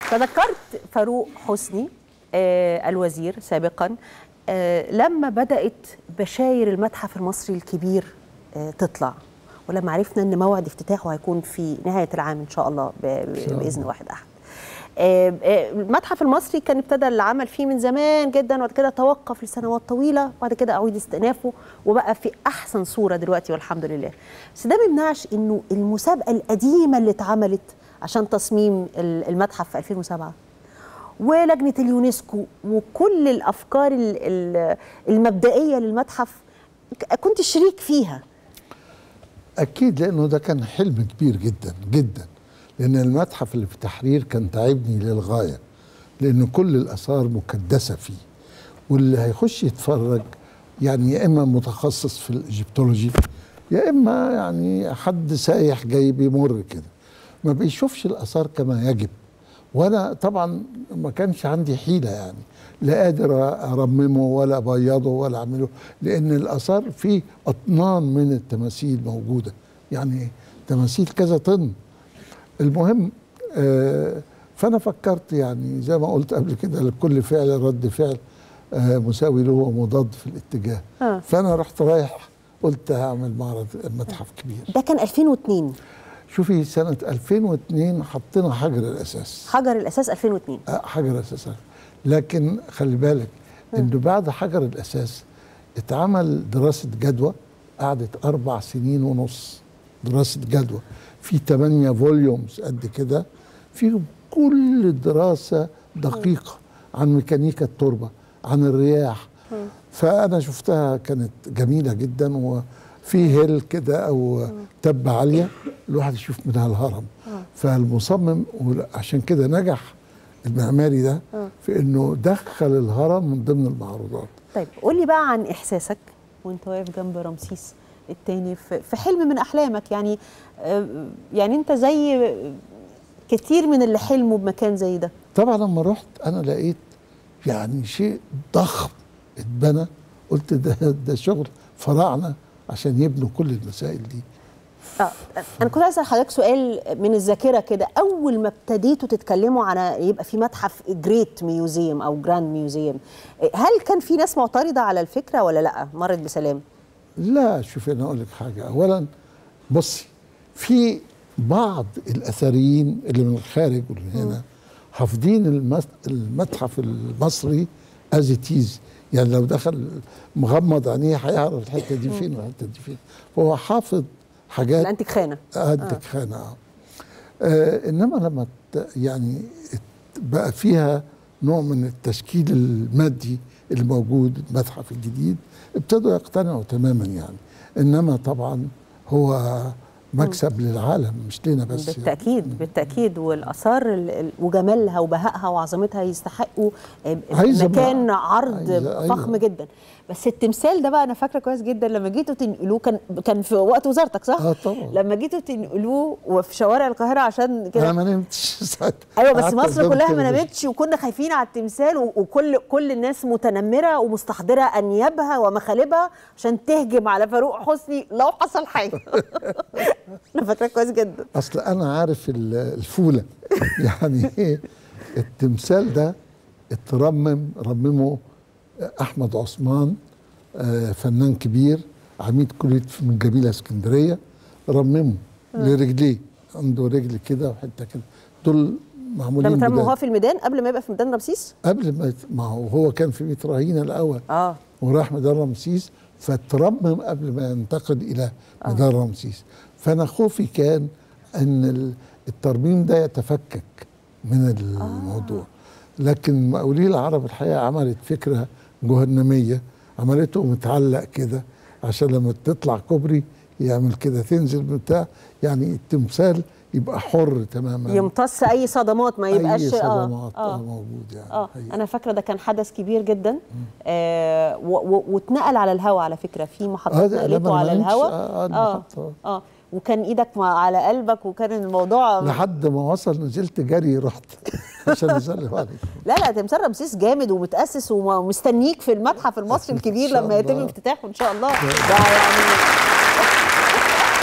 تذكرت فاروق حسني آه الوزير سابقا آه لما بدات بشاير المتحف المصري الكبير آه تطلع ولما عرفنا ان موعد افتتاحه هيكون في نهايه العام ان شاء الله باذن واحد احد المتحف المصري كان ابتدى العمل فيه من زمان جدا وبعد كده توقف لسنوات طويله وبعد كده اعيد استئنافه وبقى في احسن صوره دلوقتي والحمد لله بس ده ما يمنعش انه المسابقه القديمه اللي اتعملت عشان تصميم المتحف في 2007 ولجنه اليونسكو وكل الافكار المبدئيه للمتحف كنت شريك فيها اكيد لانه ده كان حلم كبير جدا جدا لان المتحف اللي في التحرير كان تعبني للغايه لان كل الاثار مكدسه فيه واللي هيخش يتفرج يعني يا اما متخصص في الايجيبتولوجي يا اما يعني حد سايح جاي بيمر كده ما بيشوفش الاثار كما يجب وانا طبعا ما كانش عندي حيله يعني لا قادر ارممه ولا ابيضه ولا اعمله لان الاثار فيه اطنان من التماثيل موجوده يعني تماثيل كذا طن المهم آه فانا فكرت يعني زي ما قلت قبل كده لكل فعل رد فعل آه مساوي له ومضاد في الاتجاه آه. فانا رحت رايح قلت هعمل معرض متحف كبير ده كان 2002 شوفي سنة 2002 حطينا حجر الأساس حجر الأساس 2002 آه حجر الأساس لكن خلي بالك إنه بعد حجر الأساس اتعمل دراسة جدوى قعدت أربع سنين ونص دراسة جدوى في 8 فوليومز قد كده فيهم كل دراسة دقيقة عن ميكانيكا التربة عن الرياح فأنا شفتها كانت جميلة جدا وفي هيل كده أو تبة عالية الواحد يشوف منها الهرم فالمصمم عشان كده نجح المعماري ده في انه دخل الهرم من ضمن المعروضات طيب قول لي بقى عن احساسك وانت واقف جنب رمسيس التاني في حلم من احلامك يعني يعني انت زي كتير من اللي حلموا بمكان زي ده طبعا لما رحت انا لقيت يعني شيء ضخم اتبنى قلت ده ده شغل فراعنه عشان يبنوا كل المسائل دي اه انا كنت عايز اسال حضرتك سؤال من الذاكره كده اول ما ابتديتوا تتكلموا على يبقى في متحف جريت ميوزيوم او جراند ميوزيوم هل كان في ناس معترضه على الفكره ولا لا مرت بسلام لا شوفي انا اقول لك حاجه اولا بصي في بعض الاثريين اللي من الخارج واللي هنا حافظين المتحف المصري از اتيز يعني لو دخل مغمض عينيه هيعرف الحته دي فين والحته دي فين فهو حافظ حاجات الانتيك خانه انتيك خانه آه. آه انما لما يعني بقى فيها نوع من التشكيل المادي اللي موجود المتحف الجديد ابتدوا يقتنعوا تماما يعني انما طبعا هو مكسب للعالم مش لنا بس بالتاكيد يعني. بالتاكيد والاثار وجمالها وبهائها وعظمتها يستحقوا مكان عرض فخم أيوة. جدا بس التمثال ده بقى انا فاكره كويس جدا لما جيتوا تنقلوه كان كان في وقت وزارتك صح؟ اه طبعا لما جيتوا تنقلوه وفي شوارع القاهره عشان كده انا ما نمتش ساعتها ايوه بس مصر كلها ما نامتش وكنا خايفين على التمثال وكل كل الناس متنمره ومستحضره انيابها ومخالبها عشان تهجم على فاروق حسني لو حصل حاجه انا فاكره كويس جدا اصل انا عارف الفوله يعني ايه التمثال ده اترمم رممه احمد عثمان فنان كبير عميد كليه من جميله اسكندريه رممه لرجليه عنده رجل كده وحته كده دول معمولين لما ترمم هو في الميدان قبل ما يبقى في ميدان رمسيس؟ قبل ما ما هو هو كان في بيت رهينه الاول اه وراح ميدان رمسيس فترمم قبل ما ينتقل الى ميدان آه. رمسيس فانا خوفي كان ان الترميم ده يتفكك من الموضوع آه. لكن مقاولي العرب الحقيقه عملت فكره جهنميه عملته متعلق كده عشان لما تطلع كوبري يعمل كده تنزل بتاع يعني التمثال يبقى حر تماما يمتص اي صدمات ما يبقاش اي صدمات آه, آه موجود يعني اه انا فاكره ده كان حدث كبير جدا آه واتنقل على الهواء على فكره في محطات آه نقلته على الهواء آه, آه, آه, اه وكان ايدك على قلبك وكان الموضوع لحد ما وصل نزلت جري رحت عشان اسلم عليك لا لا تمثال رمسيس جامد ومتاسس ومستنيك في المتحف المصري الكبير لما يتم افتتاحه ان شاء الله ده يعني